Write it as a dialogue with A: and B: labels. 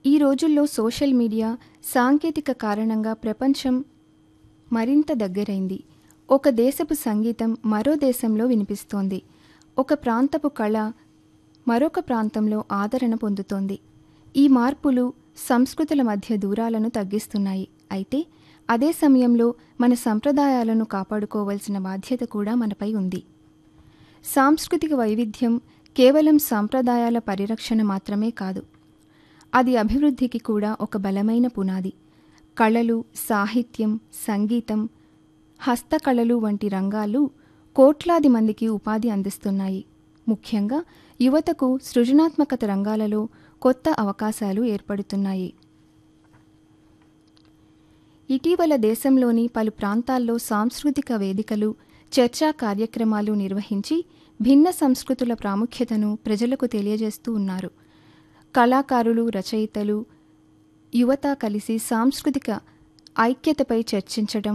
A: ఈ రోజుల్లో social media సాంకేతిక కారణంగా ప్రపంచం మరింత దగ్గరైంది ఒక దేశపు సంగీతం మరో దేశంలో వినిపిస్తోంది ఒక ప్రాంతపు కళ మరొక ప్రాంతంలో ఆదరణ పొందుతోంది ఈ మార్పులు సంస్కృతుల మధ్య దూరాలను తగ్గిస్తున్నాయి అయితే అదే సమయంలో మన సంప్రదాయాలను కాపాడుకోవాల్సిన బాధ్యత కూడా మనపై ఉంది సాంస్కృతిక వైవిధ్యం కేవలం సంప్రదాయాల పరిరక్షణ మాత్రమే కాదు అది అభివృద్ధికి కూడా ఒక బలమైన పునాది కళలు సాహిత్యం సంగీతం హస్తకళలు వంటి రంగాలు కోట్లాది మందికి ఉపాధి అందిస్తున్నాయి ముఖ్యంగా యువతకు సృజనాత్మకత రంగాలలో కొత్త అవకాశాలు ఏర్పడుతున్నాయి ఇటీవల దేశంలోని పలు ప్రాంతాల్లో సాంస్కృతిక వేదికలు చర్చా కార్యక్రమాలు నిర్వహించి భిన్న సంస్కృతుల ప్రాముఖ్యతను ప్రజలకు తెలియజేస్తూ ఉన్నారు కళాకారులు రచయితలు యువత కలిసి సాంస్కృతిక ఐక్యతపై చర్చించడం